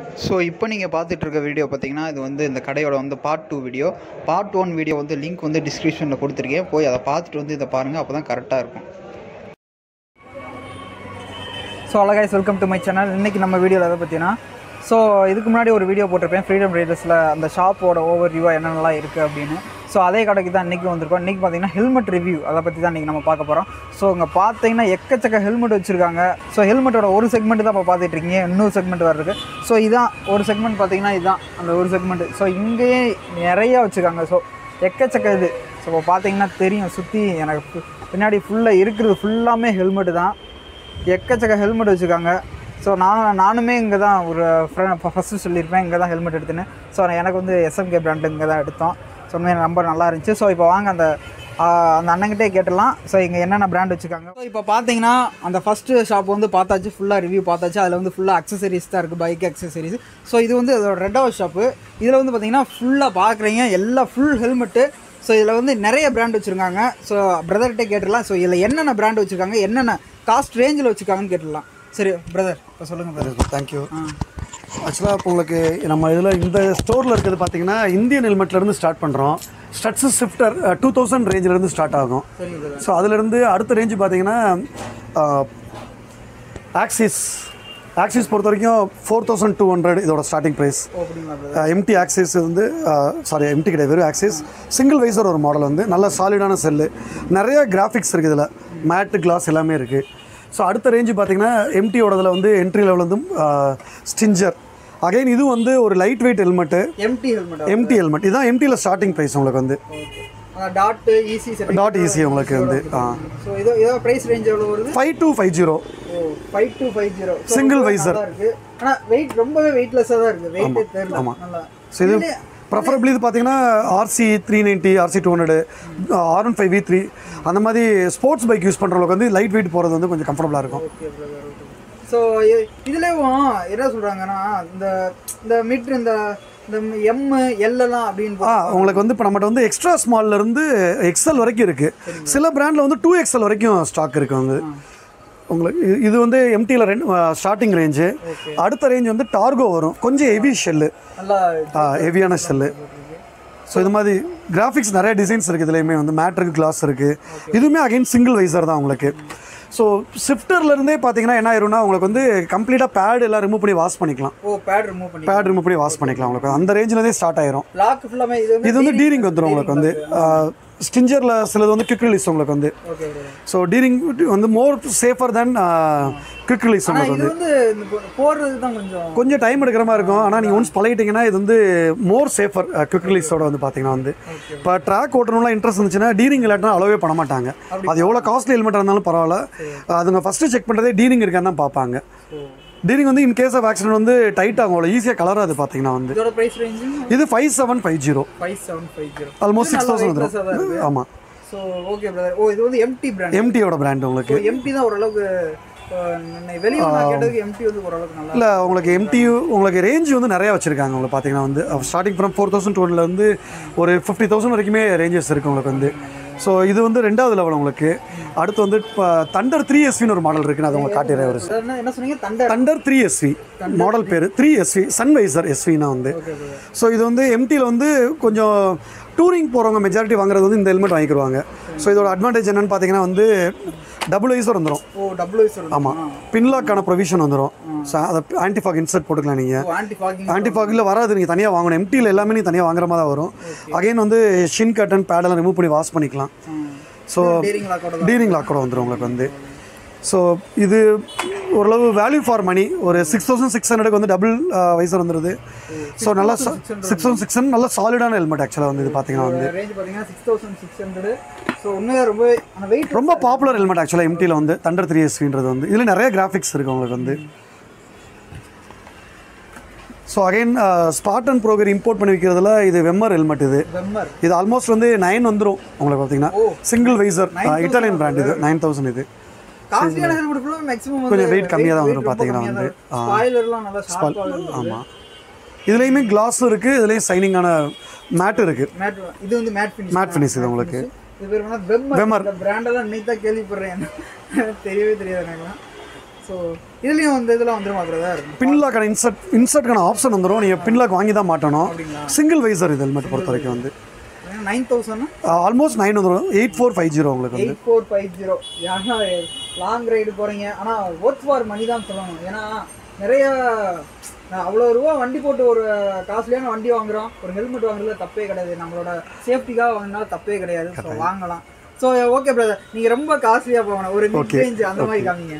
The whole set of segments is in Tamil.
ஸோ இப்போ நீங்கள் பார்த்துட்டு இருக்க வீடியோ பார்த்தீங்கன்னா இது வந்து இந்த கடையோட வந்து part two video part one video வந்து லிங்க் வந்து டிஸ்கிரிப்ஷனில் கொடுத்துருக்கேன் போய் அதை பார்த்துட்டு வந்து இதை பாருங்கள் அப்போ தான் கரெக்டாக இருக்கும் ஸோ அழகாய்ஸ் வெல்கம் டு மை சேனல் இன்றைக்கி நம்ம வீடியோவில் எதை பற்றினா ஸோ இதுக்கு முன்னாடி ஒரு வீடியோ போட்டிருப்பேன் ஃப்ரீடம் ரைடர்ஸில் அந்த ஷாப்போட ஓவர் வியூவாக என்னென்னலாம் இருக்குது அப்படின்னு ஸோ அதே கடைக்கு தான் இன்றைக்கி வந்திருக்கோம் இன்றைக்கி பார்த்தீங்கன்னா ஹெல்மெட் ரிவ்யூ அதை பற்றி தான் இன்றைக்கி நம்ம பார்க்க போகிறோம் ஸோ இங்கே பார்த்தீங்கன்னா எக்கச்சக்க ஹெல்மெட் வச்சுருக்காங்க ஸோ ஹெல்மெட்டோட ஒரு செக்மெண்ட் தான் இப்போ பார்த்துட்டு இருக்கீங்க இன்னொரு செக்மெண்ட் வேறு இருக்குது ஸோ இதான் ஒரு செக்மெண்ட் பார்த்தீங்கன்னா இதுதான் அந்த ஒரு செக்மெண்ட் ஸோ இங்கேயே நிறைய வச்சுருக்காங்க ஸோ எக்கச்சக்க இது ஸோ இப்போ பார்த்தீங்கன்னா தெரியும் சுற்றி எனக்கு பு- பின்னாடி ஃபுல்லாக இருக்கிறது ஃபுல்லாமே ஹெல்மெட்டு தான் எக்கச்சக்க ஹெல்மெட் வச்சுருக்காங்க ஸோ நான் நானுமே இங்கே தான் ஒரு ஃப்ரெண்ட் ஃபஸ்ட்டு சொல்லியிருப்பேன் இங்கே தான் ஹெல்மெட் எடுத்துன்னு ஸோ எனக்கு வந்து எஸ்எம்கே பிராண்டு இங்கே தான் எடுத்தோம் ஸோ உண்மையாக ரொம்ப நல்லா இருந்துச்சு ஸோ இப்போ வாங்க அந்த ஆ, அந்த அண்ணங்கிட்டே கேட்டலாம் ஸோ இங்கே என்னென்ன பிராண்ட் வச்சுருக்காங்க ஸோ இப்போ பார்த்தீங்கன்னா அந்த ஃபஸ்ட்டு ஷாப் வந்து பார்த்தாச்சு ஃபுல்லாக ரிவ்யூ பார்த்தாச்சு அதில் வந்து ஃபுல்லாக அக்சசரிஸ் தான் இருக்குது பைக் அக்சசரிஸ் ஸோ இது வந்து அதோட ரெட் ஹவுஸ் ஷாப்பு இதில் வந்து பார்த்தீங்கன்னா ஃபுல்லாக பார்க்குறீங்க எல்லா ஃபுல் ஹெல்மெட்டு ஸோ இதில் வந்து நிறைய பிராண்ட் வச்சுருக்காங்க ஸோ பிரதர்கிட்ட கேட்டுடலாம் ஸோ இதில் என்னென்ன பிராண்ட் வச்சுருக்காங்க என்னென்ன காஸ்ட் ரேஞ்சில் வச்சுருக்காங்கன்னு கேட்டுடலாம் சரி பிரதர் இப்போ சொல்லுங்கள் பிரதர் தேங்க்யூ ஆக்சுவலாக இப்போ உங்களுக்கு நம்ம இதில் இந்த ஸ்டோரில் இருக்கிறது பார்த்தீங்கன்னா இந்தியன் ஹெல்மெட்லேருந்து ஸ்டார்ட் பண்ணுறோம் ஸ்டட்ஸு ஸ்விஃப்டர் டூ தௌசண்ட் ரேஞ்சிலேருந்து ஸ்டார்ட் ஆகும் சரிங்க பிரதர் ஸோ அதுலேருந்து அடுத்த ரேஞ்சு பார்த்தீங்கன்னா ஆக்சிஸ் ஆக்சிஸ் பொறுத்த வரைக்கும் ஃபோர் தௌசண்ட் டூ ஹண்ட்ரட் இதோட ஸ்டார்டிங் ப்ரைஸ் ஓ அப்படிங்களா பிரதர் எம்டி ஆக்சிஸ் வந்து சாரி எம்டி கிடையாது வெறும் ஆக்சிஸ் சிங்கிள் வைசர் ஒரு மாடல் வந்து நல்ல சாலிடான செல்லு நிறைய கிராஃபிக்ஸ் இருக்குது இதில் மேட்டு கிளாஸ் எல்லாமே இருக்குது ஸோ அடுத்த ரேஞ்சு பார்த்தீங்கன்னா எம்டியோடதில் வந்து என்ட்ரி லெவல் வந்து ஸ்டிஞ்சர் அகைன் இது வந்து ஒரு light weight helmet MT helmet MT helmet இதுதான் எம்டியில் ஸ்டார்டிங் ப்ரைஸ் உங்களுக்கு வந்து ஓகே டாட் ஈஸி செட் டாட் ஈஸி உங்களுக்கு வந்து ஸோ இதோ இதோ ப்ரைஸ் ரேஞ்ச் எவ்வளோ வருது five two five zero oh five two five zero Single visor. இருக்குது ஆனால் வெயிட் ரொம்பவே வெயிட்லெஸ்ஸாக தான் இருக்குது வெயிட்டே தெரியல ஆமா. நல்லா ஸோ இது ப்ரெஃபரபிளி இது பார்த்தீங்கன்னா RC three ninety RC two hundred R one five V three அந்த மாதிரி ஸ்போர்ட்ஸ் பைக் யூஸ் பண்ணுறவங்களுக்கு வந்து லைட் வெயிட் போகிறது வந்து கொஞ்சம் கம்ஃபர்டபுளாக இருக்கும் ஓகே பிரதர் ஓகே ஸோ இதுலேயும் என்ன சொல்கிறாங்கன்னா இந்த இந்த மீட்ரு இந்த இந்த எம் எல்லாம் அப்படின்னு ஆ உங்களுக்கு வந்து இப்போ நம்மகிட்ட வந்து எக்ஸ்ட்ரா ஸ்மால்ல இருந்து எக்ஸல் வரைக்கும் இருக்குது சில பிராண்டில் வந்து டூ எக்ஸல் வரைக்கும் ஸ்டாக் இருக்குது வந்து உங்களுக்கு இது- இது வந்து எம்டியில் ரெண்டு ஸ்டார்டிங் ரேஞ்சு அடுத்த ரேஞ்ச் வந்து டார்கோ வரும் கொஞ்சம் ஹெவி ஷெல்லு நல்லா ஹெவியான ஷெல்லு ஸோ இது மாதிரி கிராஃபிக்ஸ் நிறைய டிசைன்ஸ் இருக்குது இதுலேயுமே வந்து மேட்ருக்கு கிளாஸ் இருக்குது இதுவுமே அகைன் சிங்கிள் வைசர் தான் உங்களுக்கு ஸோ ஷிஃப்டர்லேருந்தே பார்த்தீங்கன்னா என்ன ஆயிரும்னா உங்களுக்கு வந்து கம்ப்ளீட்டாக பேட் எல்லாம் ரிமூவ் பண்ணி வாஷ் பண்ணிக்கலாம் ஓ பேட் ரிமூவ் பண்ணி பேட் ரிமூவ் பண்ணி வாஷ் பண்ணிக்கலாம் உங்களுக்கு அந்த ரேஞ்சிலேருந்தே ஸ்டார்ட் ஆயிரும் லாக் ஃபுல்லாமே இது வந்து இது வந்து டீரிங் வந்துடும் உங்களுக்கு வந்து ஸ்டிஞ்சரில் சிலது வந்து குவிக் ரிலீஸ் உங்களுக்கு வந்து ஓகே பிரதர் ஸோ டீரிங் வந்து more safer then quick release உங்களுக்கு இது வந்து வந்து இந்த போ- போடுறது தான் கொஞ்சம் கொஞ்சம் டைம் எடுக்கிற மாதிரி இருக்கும் ஆனால் நீங்கள் ஒன்ஸ் பழகிட்டீங்கன்னா இது வந்து மோர் சேஃபர் குவிக் ரிலீஸோட வந்து பார்த்தீங்கன்னா வந்து இப்போ ட்ராக் ஓட்டணும்லாம் இன்ட்ரெஸ்ட் இருந்துச்சுன்னா டீரிங் இல்லாட்டினா அலோவே பண்ண மாட்டாங்க அது எவ்வளோ காஸ்ட்லி ஹெல்மெட்டாக இருந்தாலும் பரவாயில்ல அதுங்க ஃபஸ்ட்டு செக் பண்ணுறதே டீரிங் இருக்கான்னு தான் பார்ப்பாங்க டீரிங் வந்து இன் கேஸ் ஆஃப் ஆக்சிடென்ட் வந்து டைட் ஆகும் அவ்வளோ ஈஸியாக கலராது பார்த்தீங்கன்னா வந்து இதோட ப்ரைஸ் ரேஞ்சு இது five seven five zero five seven five zero almost six thousand வந்துடும் ஆமாம் ஸோ ஓகே பிரதர் ஓ இது வந்து எம்டி பிராண்ட் எம்டியோட பிராண்ட் உங்களுக்கு ஸோ எம்டி தான் ஓரளவுக்கு வெளியே நான் கேட்டதுக்கு எம்டி வந்து ஓரளவுக்கு நல்லா இல்லை உங்களுக்கு எம்டியூ உங்களுக்கு ரேஞ்ச் வந்து நிறையா வச்சுருக்காங்க உங்களுக்கு பார்த்தீங்கன்னா வந்து ஸ்டார்டிங் ஃப்ரம் ஃபோர் தௌசண்ட் டுவெண்ட்லேருந்து ஒரு ஃபிஃப்டி தௌசண்ட் வரைக்குமே ரேஞ்சஸ் இருக்குது உங்களுக்கு வந்து ஸோ இது வந்து ரெண்டாவது லெவல் உங்களுக்கு அடுத்து வந்து இப்போ தண்டர் த்ரீ எஸ்வின்னு ஒரு மாடல் இருக்குன்னு அதை உங்களுக்கு காட்டிடுறேன் ஒரு என்ன என்ன சொன்னீங்க thunder thunder three SV model பேர் த்ரீ எஸ்வி சன்வைசர் எஸ்வினா வந்து ஓகே பிரதர் ஸோ இது வந்து எம்டியில் வந்து கொஞ்சம் டூரிங் போகிறவங்க மெஜாரிட்டி வாங்குறது வந்து இந்த ஹெல்மெட் வாங்கிக்கிடுவாங்க ஸோ இதோட அட்வான்டேஜ் என்னன்னு பார்த்தீங்கன்னா வந்து டபுள் வைசர் வந்துடும் ஓ டபுள் வைஸ் ஆமாம் பின்லாக்கான ப்ரொவிஷன் வந்துடும் ஸோ அதை ஆன்டிஃபாக் இன்சர்ட் போட்டுக்கலாம் நீங்கள் ஓ ஆன்டி ஃபாகிங் ஆன்டிஃபாகில் வராது நீங்கள் தனியாக வாங்கணும் எம்டியில் எல்லாமே நீ தனியாக வாங்குற மாதிரி தான் வரும் அகைன் வந்து ஷின் கட்டன் பேடெல்லாம் ரிமூவ் பண்ணி வாஷ் பண்ணிக்கலாம் ஸோ டீரிங் லாக்கோட தான் டீரிங் லாக் கூட வந்துடும் உங்களுக்கு வந்து ஸோ இது ஓரளவு வேல்யூ ஃபார் மணி ஒரு சிக்ஸ் தௌசண்ட் சிக்ஸ் ஹண்ட்ரடுக்கு வந்து டபுள் வைசர் வந்துடுது ஸோ நல்லா சிக்ஸ் தௌசண்ட் சிக்ஸ் ஹண்ட்ரட் நல்ல சாலிடான ஹெல்மெட் ஆக்சுவலாக வந்து இது பார்த்தீங்கன்னா வந்து ரேஞ்ச் பார்த்தீங்கன்னா six thousand six hundred so உண்மையாக ரொம்ப அந்த வெயிட் ரொம்ப பாப்புலர் ஹெல்மெட் ஆக்சுவலாக எம்டியில் வந்து தண்டர் த்ரீ எஸ்வின்றது வந்து இதில் நிறைய கிராஃபிக்ஸ் இருக்குது உங்களுக்கு வந்து ஸோ அகைன் ஸ்பாட்டன் ப்ரோகர் இம்போர்ட் பண்ணி வைக்கிறதுல இது வெம்மர் ஹெல்மெட் இது வெம்மர் இது ஆல்மோஸ்ட் வந்து நைன் வந்துடும் உங்களுக்கு பார்த்தீங்கன்னா சிங்கிள் வைசர் இட்டாலியன் பிராண்ட் இது நைன் தௌசண்ட் இது காஸ்ட்லியான ஹெல்மெட் ஃபுல்லாக மேக்ஸிமம் கொஞ்சம் weight கம்மியா தான் வரும் பாத்தீங்கன்னா வந்து. ஸ்பாயிலர்லாம் நல்லா ஷார்ப்பாக இருக்கும் ஆமாம் இதுலேயுமே கிளாஸும் இருக்குது இதுலேயும் சைனிங்கான மேட் இருக்குது மேட் இது வந்து மேட் ஃபினிஷ் மேட் ஃபினிஷ் இது உங்களுக்கு இது பேர் வந்து வெம்மர் இந்த பிராண்டெல்லாம் இன்னைக்கு தான் கேள்விப்படுறேன் தெரியவே தெரியாது எனக்குலாம் ஸோ இதுலயும் வந்து இதெல்லாம் வந்துருமா பிரதர் பின்லாக்கான இன்சர்ட் இன்சர்ட்கான ஆப்ஷன் வந்துடும் நீங்கள் பின்லாக் வாங்கி தான் மாட்டணும் சிங்கிள் வைசர் இது ஹெல்மெட் பொறுத்த வரைக்கும் வந்து நைன் தௌசண்ட் ஆல்மோஸ்ட் நைன் வந்துடும் எயிட் ஃபோர் ஃபைவ் ஜீரோ உங்களுக்கு வந்து எயிட் ஃபோர் ஃபைவ் ஜீரோ ஏன்னா லாங் ரைடு போகிறீங்க ஆனால் ஒர்க் ஃபார் மணி தான் சொல்லணும் ஏன்னா நிறைய நான் அவ்வளோ ரூபா வண்டி போட்டு ஒரு காஸ்ட்லியான வண்டி வாங்குறோம் ஒரு ஹெல்மெட் வாங்குறதுல தப்பே கிடையாது நம்மளோட சேஃப்டிக்காக வாங்கினா தப்பே கிடையாது ஸோ வாங்கலாம் ஸோ ஓகே பிரதர் நீங்கள் ரொம்ப காஸ்ட்லியாக போகணும் ஒரு மிட் Okay. ரேஞ்ச் அந்த மாதிரி காமிங்க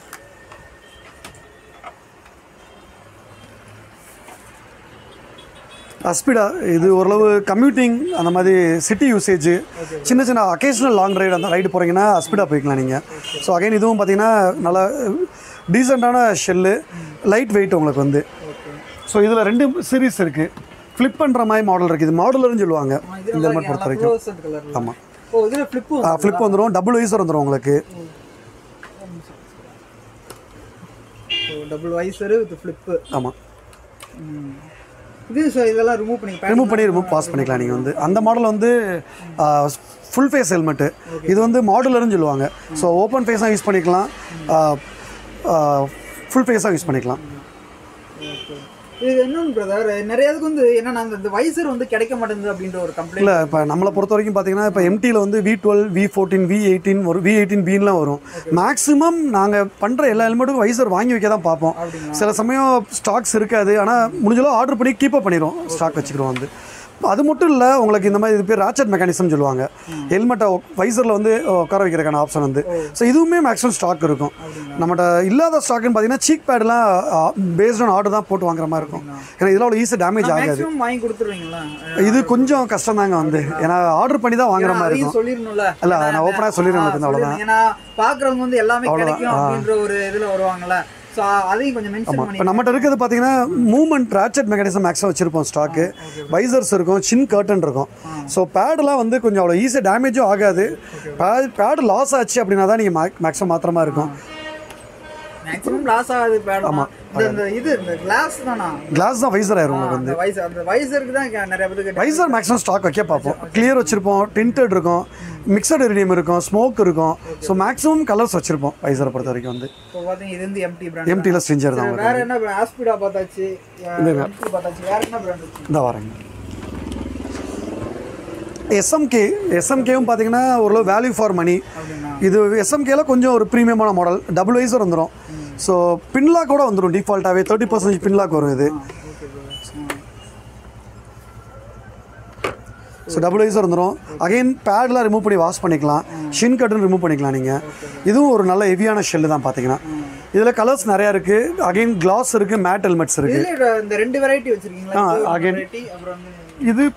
அஸ்பிடா இது ஓரளவு கம்யூட்டிங் அந்த மாதிரி சிட்டி யூசேஜ் சின்ன சின்ன அக்கேஷனல் லாங் ரைடு அந்த ரைடு போகிறீங்கன்னா அஸ்பிடா போய்க்கலாம் நீங்கள் ஸோ அகைன் இதுவும் பார்த்தீங்கன்னா நல்லா டீசெண்டான ஷெல்லு லைட் வெயிட் உங்களுக்கு வந்து ஓகே ஸோ இதில் ரெண்டு சீரிஸ் இருக்குது ஃப்ளிப் பண்ணுற மாதிரி மாடல் இருக்குது இது மாடலர்னு சொல்லுவாங்க இந்த ஹெல்மெட் பொறுத்த வரைக்கும் ஃப்ளோசட் கலர் ஆமாம் ஓ இதில் ஃப்ளிப்பு ஃப்ளிப் வந்துடும் டபுள் வைசர் வந்துடும் உங்களுக்கு டபுள் வைசரு வித் ஃப்ளிப்பு ஆமாம் இது so இதெல்லாம் ரிமூவ் பண்ணி ரிமூவ் பண்ணி ரிமூவ் பாஸ் பண்ணிக்கலாம் நீங்கள் வந்து அந்த மாடல் வந்து ஃபுல் ஃபேஸ் ஹெல்மெட்டு இது வந்து மாடுலர்னு சொல்லுவாங்க ஸோ ஓப்பன் ஃபேஸாக யூஸ் பண்ணிக்கலாம் ஃபுல் ஃபேஸாக யூஸ் பண்ணிக்கலாம் இது என்னன்னு பிரதர் நிறைய இதுக்கு வந்து என்னன்னா அந்த- இந்த வைசர் வந்து கிடைக்க மாட்டேங்குது அப்படின்ற ஒரு கம்ப்ளைண்ட் இல்லை இப்போ நம்மளை பொறுத்த வரைக்கும் பார்த்தீங்கன்னா இப்போ எம்டியில் வந்து V twelve V fourteen V eighteen ஒரு வி எயிட்டீன் பீன்லாம் வரும் மேக்ஸிமம் நாங்கள் பண்ணுற எல்லா ஹெல்மெட்டுக்கும் வைசர் வாங்கி வைக்க தான் பார்ப்போம் அப்படிங்களா? சில சமயம் ஸ்டாக்ஸ் இருக்காது ஆனால் முடிஞ்சளவு ஆர்டர் பண்ணி கீப்பப் பண்ணிடுவோம் ஸ்டாக் வச்சுக்கிறோம் வந்து அது மட்டும் இல்லை உங்களுக்கு இந்த மாதிரி இது பேர் ராச்சட் மெக்கானிசம் சொல்லுவாங்க ஹெல்மெட்டை வைசரில் வந்து உட்கார வைக்கிறதுக்கான ஆப்ஷன் வந்து ஸோ இதுவுமே மேக்ஸிமம் ஸ்டாக் இருக்கும் நம்மகிட்ட இல்லாத ஸ்டாக்னு பார்த்தீங்கன்னா சீக் பேட்லாம் பேஸ்ட் ஆன் ஆர்டர் தான் போட்டு வாங்குற மாதிரி இருக்கும் ஏன்னா இதெல்லாம் அவ்வளோ ஈஸியாக டேமேஜ் ஆகாது மேக்ஸிமம் வாங்கி கொடுத்துருவீங்களா இது கொஞ்சம் கஷ்டம் தாங்க வந்து ஏன்னா ஆர்டர் பண்ணி தான் வாங்குற மாதிரி இருக்கும் அதையும் சொல்லிடணும்ல இல்ல, ஏன்னா நான் open ஆ சொல்லிடுறேன் ஆ, உங்களுக்கு அவ்வளவுதான். சொல்லிடுங்க. ஏன்னா பாக்குறவங்க வந்து எல்லாமே கிடைக்கும் அப்படின்ற ஒரு இதுல வருவாங்கல்ல சோ அதையும் கொஞ்சம் மென்ஷன் பண்ணி இப்போ நம்மகிட்ட இருக்கிறது பார்த்தீங்கன்னா மூவ்மெண்ட் ராச்சட் மெக்கானிசம் மேக்ஸிமம் வச்சிருப்போம் ஸ்டாக்கு வைசர்ஸ் இருக்கும் சின் கர்டன் இருக்கும் ஸோ பேடெலாம் வந்து கொஞ்சம் அவ்வளோ ஈஸியாக டேமேஜும் ஆகாது பேடு லாஸ் ஆச்சு அப்படின்னா தான் நீங்கள் மேக்ஸிமம் மாத்திரமா இருக்கும் மேக்ஸிமம் லாஸ் ஆகாது பேடமா இந்த இந்த இது இந்த கிளாஸ் தானா கிளாஸ் தான் வைசர் ஆயிரும் உங்களுக்கு வந்து அந்த வைசர் அந்த வைசருக்கு தான் இங்க நிறைய பேருக்கு வைசர் மேக்ஸிமம் ஸ்டாக் வைக்க பார்ப்போம் கிளியர் வச்சிருப்போம் டிண்டட் இருக்கும் மிக்சட் இரிடியம் இருக்கும் ஸ்மோக் இருக்கும் ஸோ மேக்ஸிமம் கலர்ஸ் வச்சிருப்போம் வைசரை பொறுத்த வரைக்கும் வந்து இப்போ பாத்தீங்க இது வந்து எம்டி பிராண்ட் எம்டியில் ஸ்ட்ரிஞ்சர் தான் உங்களுக்கு வேற என்ன ஆஸ்பிடா பார்த்தாச்சு எம்டி பார்த்தாச்சு வேற என்ன பிராண்ட் வச்சு இந்த வரேங்க எஸ்எம்கே எஸ்எம்கேவும் பார்த்தீங்கன்னா ஓரளவு வேல்யூ ஃபார் மணி அப்படின்னா இது எஸ்எம்கேல கொஞ்சம் ஒரு ப்ரீமியமான மாடல் டபுள் வைசர் வந்துடும் ஸோ பின்லாக் கூட வந்துடும் டிஃபால்ட்டாகவே தேர்ட்டி பர்சன்டேஜ் பின்லாக் வரும் இது okay bro so double visor வந்துடும் அகைன் பேட்லாம் ரிமூவ் பண்ணி வாஷ் பண்ணிக்கலாம் ஷின் கட்டன் ரிமூவ் பண்ணிக்கலாம் நீங்கள் இதுவும் ஒரு நல்ல ஹெவியான ஷெல்லு தான் பார்த்தீங்கன்னா இதில் கலர்ஸ் நிறையா இருக்குது அகைன் கிளாஸ் இருக்குது மேட் ஹெல்மெட்ஸ் இருக்குது இதுல இந்த ரெண்டு வெரைட்டி வச்சிருக்கீங்களா ஆ, இது ஒரு again. variety, அப்புறம் வந்து இது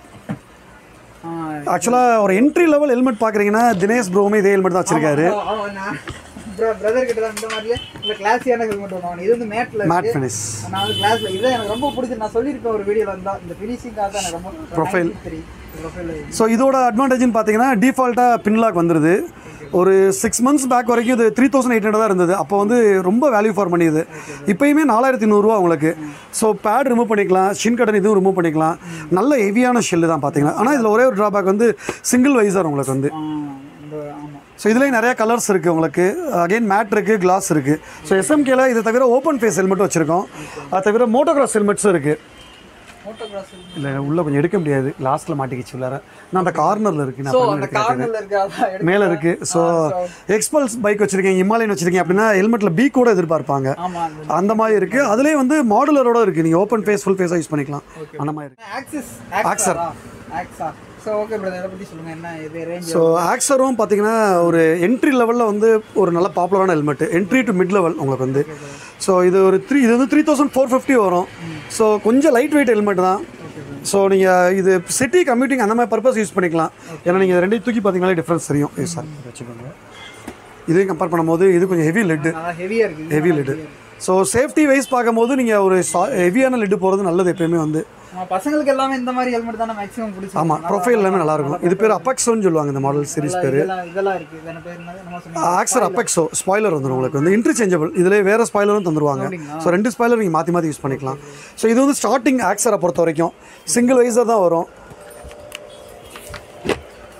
ஆ, ஆக்சுவலாக ஒரு என்ட்ரி லெவல் ஹெல்மெட் பார்க்குறீங்கன்னா தினேஷ் ப்ரோமே இதே ஹெல்மெட் தான் வச்சிருக்காரு ஆமா, ஆமா, நான் பிரதர் கிட்ட தான் இந்த மாதிரியே இல்ல கிளாஸியான ஹெல்மெட் ஒன்று இது வந்து மேட்ல மேட் இருக்கு ஃபினிஷ் நான் வந்து கிளாஸ்ல இதான் எனக்கு ரொம்ப பிடிச்சி நான் சொல்லியிருப்பேன் ஒரு வீடியோல இருந்தா இந்த ஃபினிஷிங்காக தான் எனக்கு ரொம்ப Profile. ப்ரொஃபைல் ஸோ இதோட அட்வான்டேஜ்னு பார்த்தீங்கன்னா டிஃபால்ட்டாக பின்லாக் வந்துடுது ஒரு சிக்ஸ் மந்த்ஸ் பேக் வரைக்கும் இது த்ரீ தௌசண்ட் எயிட் ஹண்ட்ரட் தான் இருந்தது அப்போ வந்து ரொம்ப வேல்யூ ஃபார் மணி இது இப்போயுமே நாலாயிரத்தி நூறுரூவா உங்களுக்கு ஸோ பேட் ரிமூவ் பண்ணிக்கலாம் ஷின் கட்டன் இதுவும் ரிமூவ் பண்ணிக்கலாம் நல்ல ஹெவியான ஷெல்லு தான் பார்த்தீங்கன்னா ஆனால் இதில் ஒரே ஒரு ட்ராபேக் வந்து சிங்கிள் வைசர் உங்களுக்கு வந்து இந்த ஆமா ஸோ இதுலேயும் நிறைய கலர்ஸ் இருக்குது உங்களுக்கு அகைன் மேட் இருக்குது கிளாஸ் இருக்குது ஸோ எஸ்எம்கேல இதை தவிர ஓப்பன் ஃபேஸ் ஹெல்மெட் வச்சுருக்கோம் அது தவிர மோட்டோகிராஸ் ஹெல்மெட்ஸும் இருக்குது மோட்டோகிராஸ் இல்லை உள்ள கொஞ்சம் எடுக்க முடியாது லாஸ்ட்டில் மாட்டிக்கிச்சு உள்ளார நான் அந்த கார்னரில் இருக்கு ஸோ நான் அந்த பண்ணி எடுக்கிறேன். கார்னர்ல இருக்க அதான் எடுத்து- மேலே இருக்கு ஸோ எக்ஸ்பல்ஸ் பைக் வச்சிருக்கீங்க இமாலயன் வச்சிருக்கீங்க அப்படின்னா ஹெல்மெட்டில் பி கூட எதிர்பார்ப்பாங்க ஆமா அந்த அந்த மாதிரி இருக்கு அதுலேயே வந்து மாடுலரோட இருக்கு நீங்கள் ஓப்பன் ஃபேஸ் ஃபுல் ஃபேஸாக யூஸ் பண்ணிக்கலாம் அந்த மாதிரி இருக்கு Axor Axar. Axor so okay brother இதை பத்தி சொல்லுங்க என்ன இது ரேஞ்ச் ஸோ ஆக்சரும் பார்த்தீங்கன்னா ஒரு என்ட்ரி லெவலில் வந்து ஒரு நல்ல பாப்புலரான helmet entry to mid level உங்களுக்கு வந்து ஸோ இது ஒரு த்ரீ இது வந்து த்ரீ தௌசண்ட் ஃபோர் ஃபிஃப்டி வரும் ஸோ கொஞ்சம் லைட் வெயிட் ஹெல்மெட் தான் ஸோ நீங்கள் இது சிட்டி கம்யூட்டிங் அந்த மாதிரி பர்பஸ் யூஸ் பண்ணிக்கலாம் ஏன்னா நீங்கள் ரெண்டையும் தூக்கி பார்த்தீங்கனாலே டிஃப்ரென்ஸ் தெரியும் ஏ சார் வச்சுக்கோங்க இதையும் கம்பேர் பண்ணும்போது இது கொஞ்சம் ஹெவி லெட்டு நல்லா ஹெவியா இருக்கு இது ஹெவி நல்லா லிட்டு heavy ஆ இருக்கு. ஸோ சேஃப்டி வைஸ் பார்க்கும்போது நீங்கள் ஒரு ஹெவியான லிட்டு போகிறது நல்லது எப்பயுமே வந்து நம்ம பசங்களுக்கு எல்லாமே இந்த மாதிரி ஹெல்மெட் தானே மேக்ஸிமம் பிடிச்சி ஆமாம் ப்ரொஃபைல் எல்லாமே நல்லா இருக்கும் இது பேர் அபெக்ஸோன்னு சொல்லுவாங்க இந்த மாடல் சீரிஸ் பேர் இதெல்லாம் இதெல்லாம் இருக்கு இது என்ன பேர் என்னது நம்ம சொன்னீங்க ஆக்சர் அப்பெக்ஸோ ஸ்பாய்லர் வந்துடும் உங்களுக்கு வந்து இன்டர்சேஞ்சபிள் இதில் வேறு ஸ்பாய்லரும் தந்துருவாங்க அப்படிங்களா? ஸோ ரெண்டு ஸ்பாய்லர் நீங்கள் மாற்றி மாற்றி யூஸ் பண்ணிக்கலாம் ஸோ இது வந்து ஸ்டார்டிங் ஆக்சரை பொறுத்த வரைக்கும் சிங்கிள் வைஸர் தான் வரும்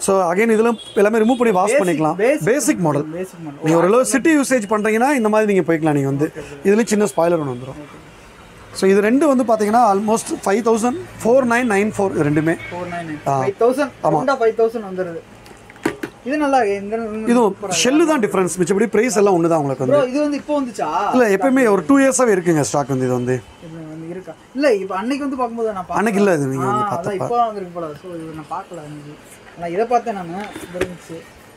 ஸோ அகைன் இதில் எல்லாமே ரிமூவ் பண்ணி வாஷ் பண்ணிக்கலாம் basic- basic model basic model நீங்கள் ஒரு சிட்டி யூசேஜ் பண்ணுறீங்கன்னா இந்த மாதிரி நீங்கள் போய்க்கலாம் நீங்கள் வந்து இதுலேயும் சின்ன ஸ்பாய்லர் ஒன்று வந்துடும் ஸோ இது ரெண்டு வந்து பார்த்தீங்கன்னா almost five thousand four nine nine four ரெண்டுமே ஃபோர் நைன் ஃபைவ் தௌசண்ட் ரவுண்டாக ஃபைவ் தௌசண்ட் வந்துடுது இது நல்லா இருக்கு. இந்த இதுவும் ஷெல்லு தான் டிஃப்ரென்ஸ் மிச்சபடி ப்ரைஸ் எல்லாம் ஒன்று தான் உங்களுக்கு வந்து ப்ரோ இது வந்து இப்போ வந்துச்சா இல்லை எப்பயுமே ஒரு டூ இயர்ஸாகவே இருக்குங்க ஸ்டாக் வந்து இது வந்து இது வந்து இருக்கா இல்ல இப்போ அன்னைக்கு வந்து பார்க்கும்போது நான் பார்த்தேன். அன்னைக்கு இல்லை இது நீங்கள் ஆ, வந்து அதான் பார்த்தப்ப இப்போ வந்துருக்கு போல ஸோ இது நான் பார்க்கல அன்னைக்கு நான் இதை பார்த்தேன் நான் இது இருந்துச்சு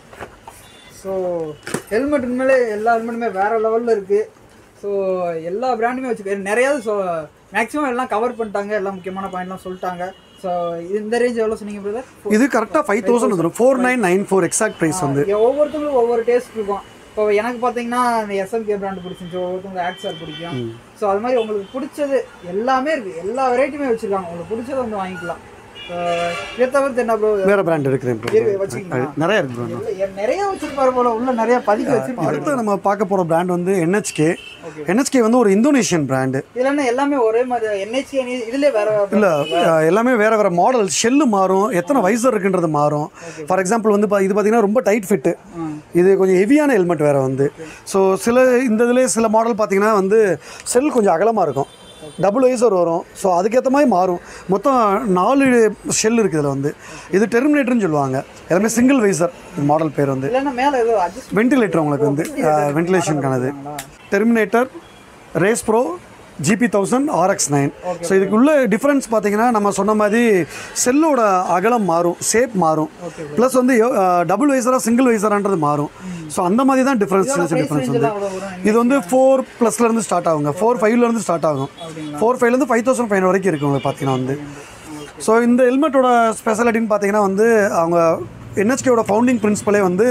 ஸோ ஹெல்மெட் உண்மையிலே எல்லா ஹெல்மெட்டுமே வேற லெவலில் இருக்கு ஸோ எல்லா பிராண்டுமே வச்சுக்க நிறையா ஸோ மேக்ஸிமம் எல்லாம் கவர் பண்ணிட்டாங்க எல்லாம் முக்கியமான பாயிண்ட்லாம் சொல்லிட்டாங்க ஸோ இந்த ரேஞ்ச் எவ்வளோ சொன்னீங்க பிரதர் இது கரெக்டாக ஃபைவ் தௌசண்ட் வந்துடும் four nine nine four exact price வந்து ஒவ்வொருத்தவங்களுக்கும் ஒவ்வொரு டேஸ்ட் இருக்கும் இப்போ எனக்கு பார்த்தீங்கன்னா இந்த எஸ்எம்கே பிராண்ட் பிடிச்சிருந்துச்சு ஒவ்வொருத்தவங்க ஆக்ஸார் பிடிக்கும் ஸோ அது மாதிரி உங்களுக்கு பிடிச்சது எல்லாமே இருக்குது எல்லா வெரைட்டியுமே வச்சுருக்காங்க உங்களுக்கு பிடிச்சதை வந்து வாங்கிக்கலாம் So, இதை தவிர்த்து என்ன ப்ரோ வேறு பிராண்ட் இருக்கிறேன் இருக்கு, வச்சுக்கிங்களா? நிறைய இருக்கு bro. நிறைய வச்சிருப்பாரு போல உள்ள நிறைய பதுக்கி வச்சிருப்பாரு அடுத்து நம்ம பார்க்க போகிற பிராண்ட் வந்து என்ஹெச்கே என்ஹெச்கே வந்து ஒரு இந்தோனேஷியன் பிராண்டு இதுல என்ன எல்லாமே ஒரே மாதிரி என்ஹெச்சி இதுலயே வேற இல்லை எல்லாமே வேறு வேறு மாடல் ஷெல்லு மாறும் எத்தனை வைசர் இருக்குன்றது மாறும் ஃபார் எக்ஸாம்பிள் வந்து பா- இது பார்த்தீங்கன்னா ரொம்ப டைட் ஃபிட்டு இது கொஞ்சம் ஹெவியான ஹெல்மெட் வேறு வந்து ஸோ சில இந்த இதுலேயே சில மாடல் பார்த்தீங்கன்னா வந்து செல் கொஞ்சம் அகலமாக இருக்கும் டபுள் வைசர் வரும் ஸோ அதுக்கேற்ற மாதிரி மாறும் மொத்தம் நாலு ஷெல் இருக்குது இதில் வந்து இது டெர்மினேட்டர்னு சொல்லுவாங்க எல்லாமே சிங்கிள் வைசர் மாடல் பேர் வந்து இல்லைன்னா மேல ஏதோ அட்ஜஸ்ட் வென்டிலேட்டர் உங்களுக்கு வந்து வென்டிலேஷனுக்கானது terminator race pro GP thousand RX nine so இதுக்கு உள்ள டிஃப்ரென்ஸ் பார்த்தீங்கன்னா நம்ம சொன்ன மாதிரி செல்லோட அகலம் மாறும் ஷேப் மாறும் ப்ளஸ் வந்து டபுள் வைசராக சிங்கிள் வைசரான்றது மாறும் ஸோ அந்த மாதிரி தான் டிஃப்ரென்ஸ் டிஃப்ரென்ஸ் வந்து அவ்வளோ வரும் இது வந்து ஃபோர் ப்ளஸ்லேருந்து ஸ்டார்ட் ஆகுங்க ஃபோர் ஃபைவ்லேருந்து ஸ்டார்ட் ஆகும் ஃபோர் ஃபைவ்லேருந்து ஃபைவ் தௌசண்ட் ஃபைவ் வரைக்கும் இருக்கு உங்களுக்கு பார்த்தீங்கன்னா வந்து ஸோ இந்த ஹெல்மெட்டோட ஸ்பெஷாலிட்டின்னு பார்த்தீங்கன்னா வந்து அவங்க என்ஹெச்கேவோட ஃபவுண்டிங் பிரின்சிபலே வந்து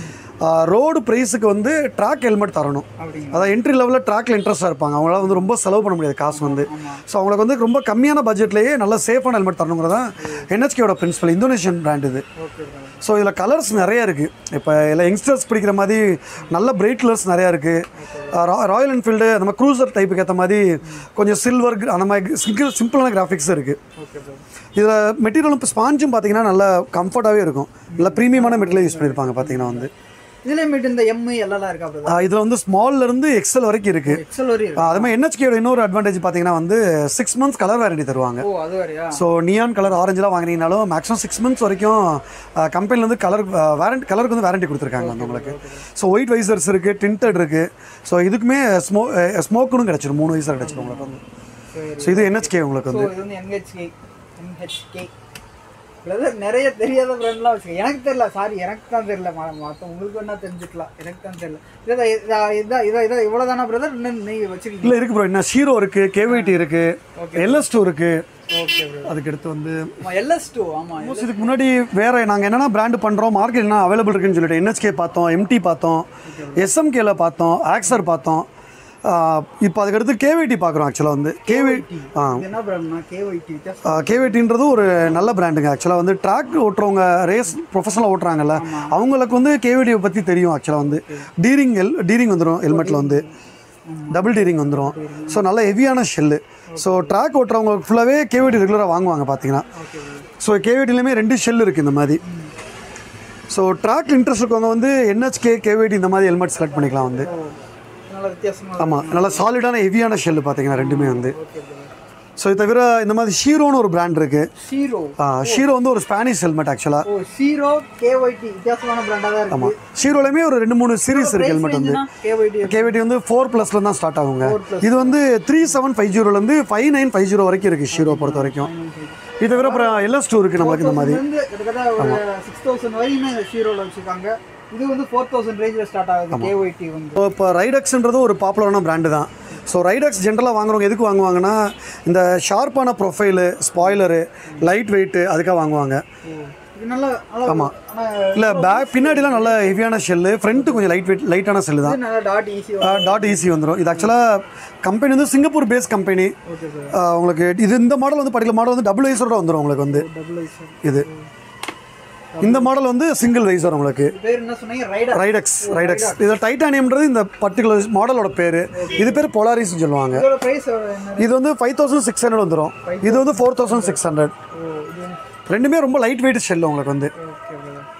ரோடு ப்ரைஸுக்கு வந்து ட்ராக் ஹெல்மெட் தரணும் அப்படிங்களா? அதான் என்ட்ரி லெவலில் ட்ராக்ல இன்ட்ரெஸ்ட்டாக இருப்பாங்க அவங்களால வந்து ரொம்ப செலவு பண்ண முடியாது காசு வந்து ஸோ அவங்களுக்கு வந்து ரொம்ப கம்மியான பட்ஜெட்லேயே நல்ல சேஃபான ஹெல்மெட் தரணுங்கிறதா என்ஹெச்கேவோட பிரின்சிபல் இந்தோனேஷியன் பிராண்ட் இது ஓகே ஸோ இதில் கலர்ஸ் நிறைய இருக்குது இப்போ எல்லாம் யங்ஸ்டர்ஸ் பிடிக்கிற மாதிரி நல்ல பிரைட் கலர்ஸ் நிறையா இருக்குது ராயல் என்ஃபீல்டு அந்த மாதிரி க்ரூசர் டைப்புக்கு ஏற்ற மாதிரி கொஞ்சம் சில்வர் அந்த மாதிரி சிங்கிள் சிம்பிளான கிராஃபிக்ஸ் இருக்குது ஓகே ப்ரோ இதில் மெட்டீரியலும் இப்போ ஸ்பாஞ்சும் பார்த்தீங்கன்னா நல்லா கம்ஃபர்ட்டாகவே இருக்கும் நல்லா ப்ரீமியமான மெட்டீரியல் யூஸ் பண்ணியிருப்பாங்க பார்த்தீங்கன்னா வந்து இதுல மீட் இந்த எம் எல்லாம் இருக்கா ப்ரோ இதில் வந்து ஸ்மால்ல இருந்து எக்ஸல் வரைக்கும் இருக்குது எக்ஸல் வரையும் இருக்கு அது மாதிரி என்ஹெச்கேயோட இன்னொரு அட்வான்டேஜ் பார்த்தீங்கன்னா வந்து சிக்ஸ் மந்த்ஸ் கலர் வாரண்டி தருவாங்க ஓ அது வேறையா ஸோ நியான் கலர் ஆரஞ்செலாம் வாங்கினீங்கனாலும் மேக்ஸிமம் சிக்ஸ் மந்த்ஸ் வரைக்கும் கம்பெனிலேருந்து கலர் வாரண்ட் கலருக்கு வந்து வாரண்டி கொடுத்துருக்காங்க வந்து உங்களுக்கு ஸோ ஒயிட் வைசர்ஸ் இருக்குது டிண்டட் இருக்குது ஸோ இதுக்குமே ஸ்மோ ஸ்மோக்குன்னு கிடச்சிரும் மூணு வைசர் கிடச்சிரும் உங்களுக்கு வந்து ஸோ இது என்ஹெச்கே உங்களுக்கு ஸோ வந்து இது வந்து என்ஹெச்கே என்ஹெச்கே பிரதர் நிறைய தெரியாத பிராண்ட்லாம் வச்சுக்க எனக்கு தெரியல சாரி எனக்கு தான் தெரியல மற்ற உங்களுக்கு வேணா தெரிஞ்சுக்கலாம் எனக்கு தான் தெரியல இதான் இதான் இதான் இதான் இதான் இவ்வளோ தானே பிரதர் இன்னும் நீங்கள் வச்சுருக்கீங்க இல்லை இருக்குது ப்ரோ என்ன ஷீரோ இருக்குது கேவிடி இருக்குது எல்எஸ் டூ இருக்குது ஓகே ப்ரோ அதுக்கு அடுத்து வந்து ஆமாம் எல்எஸ் டூ ஆமாம் ஆல்மோஸ்ட் இதுக்கு முன்னாடி வேறு நாங்கள் என்னென்ன பிராண்டு பண்ணுறோம் மார்க்கெட் என்ன அவைலபிள் இருக்குன்னு சொல்லிட்டு என்ஹெச்கே பார்த்தோம் எம்டி பார்த்தோம் எஸ்எம்கேல பார்த்தோம் ஆக்சர் பார்த்தோம் இப்போ அதுக்கடுத்து கேவிடி பார்க்குறோம் ஆக்சுவலாக வந்து கேவி ஆ இது என்ன பிராண்ட்னா கேஒய்டி வித்தியாசம் கேவிடின்றது ஒரு நல்ல பிராண்டுங்க ஆக்சுவலாக வந்து ட்ராக் ஓட்டுறவங்க ரேஸ் ப்ரொஃபஷனலாக ஓட்டுறாங்கல்ல அவங்களுக்கு வந்து கேவிடியை பற்றி தெரியும் ஆக்சுவலாக வந்து டீரிங் ஹெல் டீரிங் வந்துடும் ஹெல்மெட்டில் வந்து டபுள் டீரிங் வந்துடும் ஸோ நல்ல ஹெவியான ஷெல்லு ஸோ ட்ராக் ஓட்டுறவங்களுக்கு ஃபுல்லாகவே கேவிடி ரெகுலராக வாங்குவாங்க பார்த்தீங்கன்னா ஸோ கேவிடிலையுமே ரெண்டு ஷெல் இருக்குது இந்த மாதிரி ஸோ ட்ராக் இன்ட்ரெஸ்ட் இருக்கவங்க வந்து என்ஹெச்கே கேவிடி இந்த மாதிரி ஹெல்மெட் செலக்ட் பண்ணிக்கலாம் வந்து நல்ல வித்தியாசமா ஆமாம் நல்ல சாலிடான ஹெவியான ஷெல்லு பார்த்தீங்கன்னா ரெண்டுமே வந்து ஓகே ப்ரோ ஸோ இது தவிர இந்த மாதிரி ஷீரோன்னு ஒரு பிராண்ட் இருக்குது ஷீரோ ஷீரோ வந்து ஒரு ஸ்பானிஷ் ஹெல்மெட் ஆக்சுவலாக ஓ ஷீரோ கேஒய்டி வித்தியாசமான பிராண்டாக தான் இருக்கு ஷீரோலையுமே ஒரு ரெண்டு மூணு சீரிஸ் இருக்கு ஹெல்மெட் வந்து கேஒய்டி கேவிடி வந்து ஃபோர் ப்ளஸ்ல தான் ஸ்டார்ட் ஆகுங்க இது வந்து த்ரீ செவன் ஃபைவ் ஜீரோலேருந்து ஃபைவ் நைன் ஃபைவ் ஜீரோ வரைக்கும் இருக்குது ஷீரோ பொறுத்த வரைக்கும் இது தவிர அப்புறம் எல்எஸ் டூ இருக்குது நம்மளுக்கு இந்த மாதிரி இருந்து கிட்டத்தட்ட ஒரு சிக்ஸ் தௌசண்ட் வரையுமே இந்த ஷீரோவில் வச்சுருக்காங்க இது வந்து ஃபோர் தௌசண்ட் ரேஞ்சில் ஸ்டார்ட் ஆகுது கேஒய்டி வந்து ஸோ இப்போ ரைடக்ஸ்ன்றது ஒரு பாப்புலரான பிராண்டு தான் ஸோ ரைடக்ஸ் ஜென்ரலாக வாங்குறவங்க எதுக்கு வாங்குவாங்கன்னா இந்த ஷார்ப்பான ப்ரொஃபைலு ஸ்பாய்லரு லைட் வெயிட்டு அதுக்காக வாங்குவாங்க இது நல்லா நல்லா ஆமாம் ஆனால் இல்லை பேக் பின்னாடிலாம் நல்ல ஹெவியான ஷெல்லு ஃப்ரண்ட்டு கொஞ்சம் லைட் வெயிட் லைட்டான செல்லு தான் இது நல்லா டாட் ஈஸி டாட் ஈஸி வந்துடும் இது ஆக்சுவலாக கம்பெனி வந்து Singapore base company okay sir உங்களுக்கு இது இந்த மாடல் வந்து படிக்கல மாடல் வந்து டபுள் வைஸரோட வந்துடும் உங்களுக்கு வந்து டபுள் ஐ சார் இது இந்த மாடல் வந்து சிங்கிள் வைஸர் உங்களுக்கு பேர் என்ன சொன்னீங்க ரைடர் ரைடக்ஸ் ரைடக்ஸ் இதில் டைட்டானியம்ன்றது இந்த பர்டிகுலர் மாடலோட பேர் இது பேர் பொலாரிஸ்னு சொல்லுவாங்க இதோட ப்ரைஸ் என்ன இது வந்து ஃபைவ் தௌசண்ட் சிக்ஸ் ஹண்ட்ரட் வந்துடும் இது வந்து four thousand six hundred oh இது ரெண்டுமே ரொம்ப லைட் வெயிட் ஷெல் உங்களுக்கு வந்து ஓகே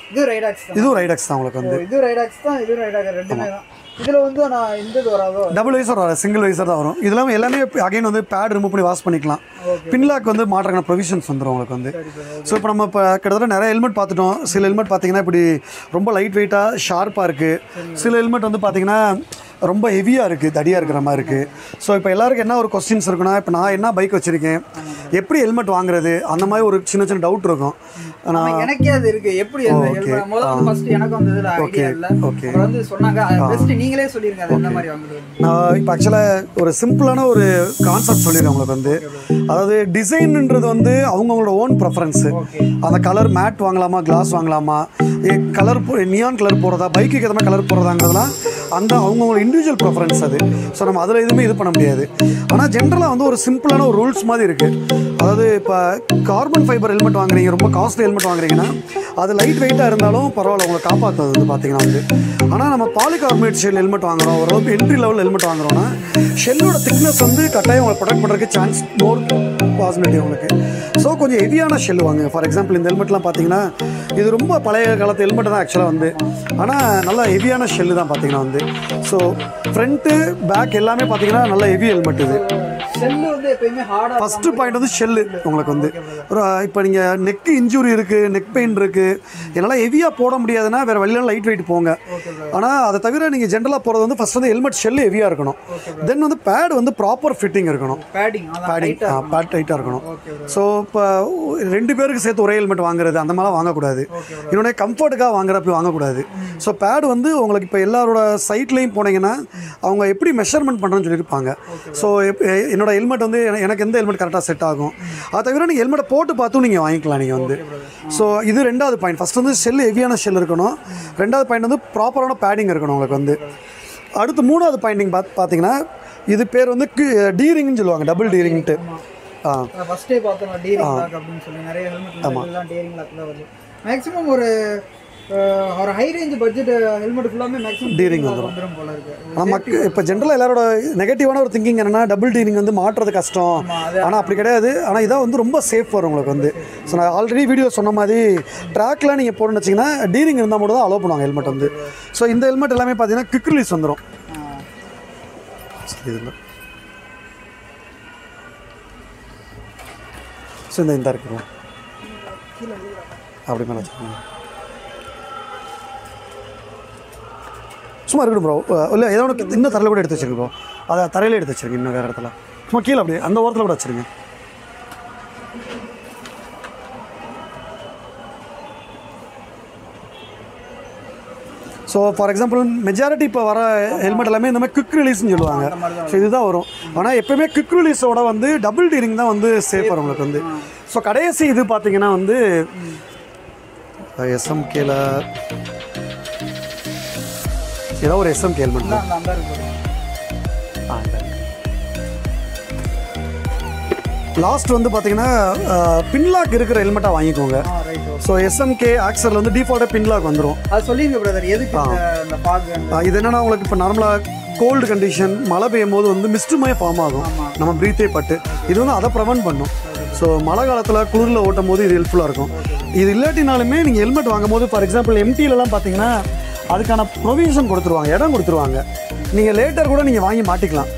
இது ரைடாக்ஸ் தான் இதுவும் ரைடக்ஸ் தான் உங்களுக்கு வந்து ஓ, இது ரைடாக்ஸ் தான் இது ரைடாக்ஸ் ரெண்டுமே தான் இதுல வந்து நான் இந்த இது வராதோ டபுள் வைசர் வரும் சிங்கிள் வைசர் தான் வரும் இது இல்லாமல் எல்லாமே அகைன் வந்து பேட் ரிமூவ் பண்ணி வாஷ் பண்ணிக்கலாம் பின்லாக் வந்து மாட்டுறக்கான ப்ரொவிஷன்ஸ் வந்துடும் உங்களுக்கு வந்து ஸோ இப்போ நம்ம இப்போ கிட்டத்தட்ட நிறைய ஹெல்மெட் பார்த்துட்டோம் சில ஹெல்மெட் பார்த்தீங்கன்னா இப்படி ரொம்ப லைட் வெயிட்டாக ஷார்ப்பாக இருக்குது சில ஹெல்மெட் வந்து பார்த்தீங்கன்னா ரொம்ப ஹெவியாக இருக்குது தடியாக இருக்கிற மாதிரி இருக்குது ஸோ இப்போ எல்லாருக்கும் என்ன ஒரு கொஸ்டின்ஸ் இருக்குன்னா இப்போ நான் என்ன பைக் வச்சுருக்கேன் எப்படி ஹெல்மெட் வாங்குறது அந்த மாதிரி ஒரு சின்ன சின்ன டவுட் இருக்கும் நான் ஆமா, எனக்கே அது இருக்கு எப்படி அந்த helmet- முதல்ல ஃபர்ஸ்ட் எனக்கு வந்து இதுல ஐடியா இல்ல okay. அப்புறம் வந்து சொன்னாங்க பெஸ்ட் நீங்களே சொல்லிருங்க அது என்ன மாதிரி வாங்குறது நான் இப்போ ஆக்சுவலாக ஒரு சிம்பிளான ஒரு கான்செப்ட் சொல்லிடுறேன் உங்களுக்கு வந்து அதாவது டிசைன்ன்றது வந்து அவங்கவுங்களோட ஓன் ப்ரெஃபரன்ஸு அந்த கலர் மேட் வாங்கலாமா கிளாஸ் வாங்கலாமா கலர் நியான் கலர் போடுறதா பைக்குக்கு எதனா கலர் போடுறதாங்கிறதுலாம் அந்த அவங்கவுங்களோட இண்டிவிஜுவல் ப்ரெஃபரன்ஸ் அது ஸோ நம்ம அதில் எதுவுமே இது பண்ண முடியாது ஆனால் ஜென்ரலாக வந்து ஒரு சிம்பிளான ஒரு ரூல்ஸ் மாதிரி இருக்குது அதாவது இப்போ கார்பன் ஃபைபர் ஹெல்மெட் வாங்குறீங்க ரொம்ப காஸ்ட்லி ஹெல்மெட் வாங்குறீங்கன்னா அது லைட் வெயிட்டாக இருந்தாலும் பரவாயில்ல உங்களை காப்பாற்றுறது வந்து பார்த்தீங்கன்னா வந்து ஆனால் நம்ம பாலிகார்பனேட் ஷெல் ஹெல்மெட் வாங்குறோம் ஓரளவுக்கு என்ட்ரி லெவல் ஹெல்மெட் வாங்குறோம்னா ஷெல்லோட திக்னஸ் வந்து கட்டாயம் உங்களை ப்ரொடெக்ட் பண்ணுறதுக்கு சான்ஸ் மோர் பாசிபிலிட்டி உங்களுக்கு ஸோ கொஞ்சம் ஹெவியான ஷெல் வாங்க ஃபார் எக்ஸாம்பிள் இந்த ஹெல்மெட்லாம் பார்த்தீங்கன்னா இது ரொம்ப பழைய காலத்து ஹெல்மெட் தான் ஆக்சுவலாக வந்து ஆனால் நல்லா ஹெவியான ஷெல்லு தான் பார்த்தீங்கன்னா வந்து ஸோ ஃப்ரண்ட்டு பேக் எல்லாமே பார்த்தீங்கன்னா நல்ல ஹெவி ஹெல்மெட் இது செல்லு வந்து எப்பயுமே ஹார்டா ஃபர்ஸ்ட் பாயிண்ட் வந்து ஷெல்லு உங்களுக்கு வந்து ஒரு இப்போ நீங்கள் நெக் இன்ஜுரி இருக்குது நெக் பெயின் இருக்குது என்னால் ஹெவியாக போட முடியாதுன்னா வேறு வழியில லைட் வெயிட் போங்க ஆனால் அதை தவிர நீங்கள் ஜென்ரலாக போகிறது வந்து ஃபர்ஸ்ட் வந்து ஹெல்மெட் ஷெல்லு ஹெவியாக இருக்கணும் தென் வந்து பேட் வந்து ப்ராப்பர் ஃபிட்டிங் இருக்கணும் பேடிங் அதான் பேடிங் பேட் டைட்டாக இருக்கணும் ஸோ இப்போ ரெண்டு பேருக்கு சேர்த்து ஒரே ஹெல்மெட் வாங்குறது அந்த மாதிரிலாம் வாங்கக்கூடாது இன்னொன்று கம்ஃபர்ட்டுக்காக வாங்குறப்ப வாங்கக்கூடாது ஸோ பேட் வந்து உங்களுக்கு இப்போ எல்லாரோட சைட்லேயும் போனீங்கன்னா அவங்க எப்படி மெஷர்மெண்ட் பண்ணுறேன்னு சொல்லியிருப்பாங்க ஸோ என்னோட ஹெல்மெட் வந்து என- எனக்கு எந்த ஹெல்மெட் கரெக்டாக செட் ஆகும் அதை தவிர நீங்கள் ஹெல்மெட்டை போட்டு பார்த்தும் நீங்கள் வாங்கிக்கலாம் நீங்கள் வந்து ஸோ இது ரெண்டாவது பாயிண்ட் ஃபஸ்ட் வந்து ஷெல் ஹெவியான ஷெல் இருக்கணும் ரெண்டாவது பாயிண்ட் வந்து ப்ராப்பரான பேடிங் இருக்கணும் உங்களுக்கு வந்து அடுத்து மூணாவது பாயிண்டிங் பார்த்து பார்த்தீங்கன்னா இது பேர் வந்து டீரிங்னு சொல்லுவாங்க டபுள் டீரிங்ட்டு ஆ ஃபர்ஸ்டே பார்த்தோம் டீரிங் லாக் அப்படின்னு சொல்லி நிறைய ஹெல்மெட் எல்லாம் டீரிங் லாக் தான் வருது மேக்ஸிமம் ஒரு அஹ், ஒரு ஹை ரேஞ்ச் பட்ஜெட் ஹெல்மெட் ஃபுல்லாமே மேக்ஸிமம் Deering வந்துரும் போல இருக்கு நமக்கு இப்போ ஜென்ரலாக எல்லாரோட நெகட்டிவான ஒரு திங்கிங் என்னன்னா டபுள் டீரிங் வந்து மாட்டுறது கஷ்டம் ஆனால் அப்படி கிடையாது ஆனால் இதான் வந்து ரொம்ப சேஃப் வரும் உங்களுக்கு வந்து ஸோ நான் ஆல்ரெடி வீடியோ சொன்ன மாதிரி ட்ராக்ல நீங்கள் போடணும்னு வச்சிங்கன்னா டீரிங் இருந்தால் மட்டும் தான் அலோவ் பண்ணுவாங்க ஹெல்மெட் வந்து ஸோ இந்த ஹெல்மெட் எல்லாமே பார்த்தீங்கன்னா குவிக் ரிலீஸ் வந்துடும் இதில் ஸோ இந்த இந்த இருக்குங்க அப்படி மேலே வச்சுக்கோங்க சும்மா இருக்கட்டும் ப்ரோ இல்லை ஏதோ ஒன்று இன்னும் தரையில் கூட எடுத்து வச்சிருங்க ப்ரோ அதை தரையில எடுத்து வச்சிருங்க இன்னும் வேறு இடத்துல சும்மா கீழே அப்படியே அந்த ஓரத்தில் கூட வச்சிருங்க ஸோ ஃபார் எக்ஸாம்பிள் மெஜாரிட்டி இப்போ வர ஹெல்மெட் எல்லாமே இந்த மாதிரி குவிக் ரிலீஸ்னு சொல்லுவாங்க ஸோ இதுதான் வரும் ஆனால் எப்பயுமே குவிக் ரிலீஸோட வந்து டபுள் டீரிங் தான் வந்து சேஃப் வரும் உங்களுக்கு வந்து ஸோ கடைசி இது பார்த்தீங்கன்னா வந்து எஸ்எம்கேல ஏதோ ஒரு எஸ்எம்கே ஹெல்மெட் தான் அந்த அந்த இருக்கு லாஸ்ட் வந்து பார்த்தீங்கன்னா பின்லாக் இருக்கிற ஹெல்மெட்டாக வாங்கிக்கோங்க ஆ ரைட் ஸோ எஸ்எம்கே ஆக்சரில் வந்து டிஃபால்ட்டாக பின்லாக் வந்துடும் அது சொல்லிருங்க பிரதர் எதுக்கு இந்த இந்த ஃபாக் ஆஹ் இது என்னன்னா உங்களுக்கு இப்போ நார்மலாக கோல்டு கண்டிஷன் மழை பெய்யும் போது வந்து மிஸ்டுமே ஃபார்ம் ஆகும் நம்ம ப்ரீத்தே பட்டு இது வந்து அதை ப்ரிவென்ட் பண்ணும் ஸோ மழை காலத்தில் குளிரில் ஓட்டும் போது இது ஹெல்ப்ஃபுல்லாக இருக்கும் இது இல்லாட்டினாலுமே நீங்கள் ஹெல்மெட் வாங்கும் போது ஃபார் எக்ஸாம்பிள் எம்டிலலாம் பார்த்தீங்கன்னா அதுக்கான ப்ரொவிஷன் கொடுத்துருவாங்க இடம் கொடுத்துருவாங்க நீங்கள் லேட்டர் கூட நீங்கள் வாங்கி மாட்டிக்கலாம்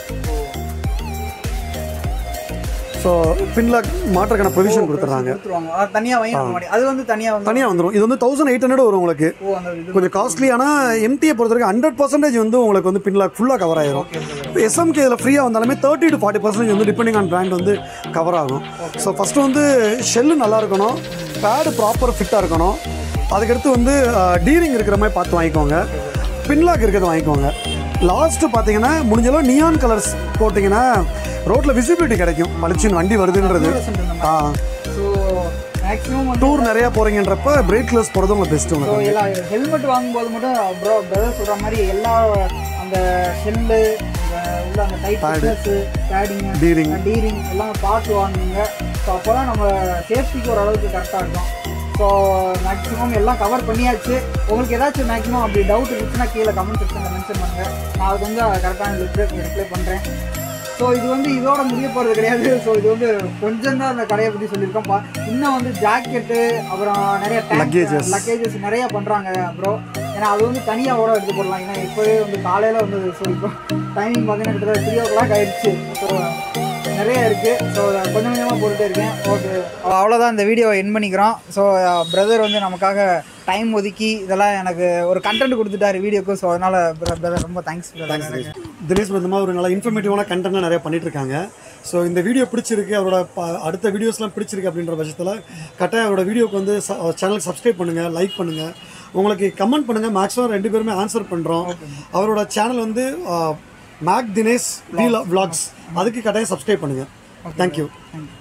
ஸோ பின்லாக் மாட்டுறதுக்கான ப்ரொவிஷன் கொடுத்துட்றாங்க கொடுத்துருவாங்க அது தனியா வாங்கி மாடி அது வந்து தனியா வந்து தனியாக வந்துடும் இது வந்து தௌசண்ட் எயிட் ஹண்ட்ரட் வரும் உங்களுக்கு ஓ அந்த இது கொஞ்சம் காஸ்ட்லி ஆனால் எம்டியை பொறுத்த வரைக்கும் ஹண்ட்ரட் பர்சன்டேஜ் வந்து உங்களுக்கு வந்து பின்லாக் ஃபுல்லாக கவர் ஆயிரும் எஸ்எம்கே இதில் ஃப்ரீயாக வந்தாலுமே தேர்ட்டி டு ஃபார்ட்டி பர்சன்டேஜ் வந்து டிபெண்டிங் ஆன் பிராண்ட் வந்து கவர் ஆகும் ஸோ ஃபஸ்ட்டு வந்து ஷெல்லு நல்லா இருக்கணும் பேடு ப்ராப்பர் ஃபிட்டாக இருக்கணும் அதுக்கடுத்து வந்து டீரிங் இருக்கிற மாதிரி பார்த்து வாங்கிக்கோங்க பின்லாக் இருக்கிறத வாங்கிக்கோங்க லாஸ்ட்டு பார்த்தீங்கன்னா முடிஞ்சளவு நியான் கலர்ஸ் போட்டிங்கன்னா ரோட்டில் விசிபிலிட்டி கிடைக்கும் பளிச்சுன்னு வண்டி வருதுன்றது ஆ ஸோ மேக்ஸிமம் வந்து டூர் நிறையா போகிறீங்கன்றப்ப பிரேக் கலர்ஸ் போகிறது உங்களுக்கு பெஸ்ட்டு ஸோ உங்களுக்கு எல்லா ஹெல்மெட் வாங்கும்போது மட்டும் ப்ரோ பிரதர் சொல்கிற மாதிரி எல்லா அந்த ஷெல்லு உள்ள அந்த டைட் ஃபிட்னஸ்ஸு பேடிங் Deering. டீரிங் எல்லாம் பார்த்து வாங்குங்க ஸோ அப்போ தான் நம்ம சேஃப்டிக்கு ஓரளவுக்கு கரெக்டாக இருக்கும் ஸோ மேக்ஸிமம் எல்லாம் கவர் பண்ணியாச்சு உங்களுக்கு ஏதாச்சும் மேக்ஸிமம் அப்படி டவுட் இருந்துச்சுன்னா கீழே கமெண்ட் செக்ஷனில் மென்ஷன் பண்ணுங்கள் நான் அதுக்கு வந்து கரெக்டான ரிப்ளை ரிப்ளை பண்ணுறேன் ஸோ இது வந்து இதோட முடிய போகிறது கிடையாது ஸோ இது வந்து கொஞ்சம் தான் அந்த கடையை பற்றி சொல்லியிருக்கோம் பா- இன்னும் வந்து ஜாக்கெட்டு அப்புறம் நிறைய Luggages. லக்கேஜஸ் நிறைய பண்ணுறாங்க ப்ரோ ஏன்னா அது வந்து தனியாக கூட எடுத்து போடலாம் ஏன்னா இப்போவே வந்து காலையில் வந்து ஸோ இப்போ டைமிங் பார்த்தீங்கன்னா கிட்டத்தட்ட த்ரீ ஓ கிளாக் ஆயிடுச்சு ஸோ நிறைய இருக்குது ஸோ கொஞ்சம் கொஞ்சமாக போட்டுட்டே இருக்கேன் ஓகே அவ்வளோதான் இந்த வீடியோவை என் பண்ணிக்கிறோம் ஸோ பிரதர் வந்து நமக்காக டைம் ஒதுக்கி இதெல்லாம் எனக்கு ஒரு கண்டென்ட் கொடுத்துட்டாரு வீடியோக்கு ஸோ அதனால் பிரதர் ரொம்ப தேங்க்ஸ் பிரதர் தினேஷ் இந்த மாதிரி ஒரு நல்ல இன்ஃபர்மேட்டிவான கண்டென்ட்லாம் நிறைய பண்ணிட்டு இருக்காங்க ஸோ இந்த வீடியோ பிடிச்சிருக்கு அவரோட ப- அடுத்த வீடியோஸ்லாம் பிடிச்சிருக்கு அப்படின்ற பட்சத்தில் கட்டாயம் அவரோட வீடியோக்கு வந்து சேனலுக்கு சப்ஸ்கிரைப் பண்ணுங்கள் லைக் பண்ணுங்கள் உங்களுக்கு கமெண்ட் பண்ணுங்கள் மேக்ஸிமம் ரெண்டு பேருமே ஆன்சர் பண்ணுறோம் அவரோட சேனல் வந்து மேக் தினேஷ் வீல் vlogs அதுக்கு கட்டாயம் சப்ஸ்கிரைப் பண்ணுங்கள் தேங்க்யூ தேங்க்யூ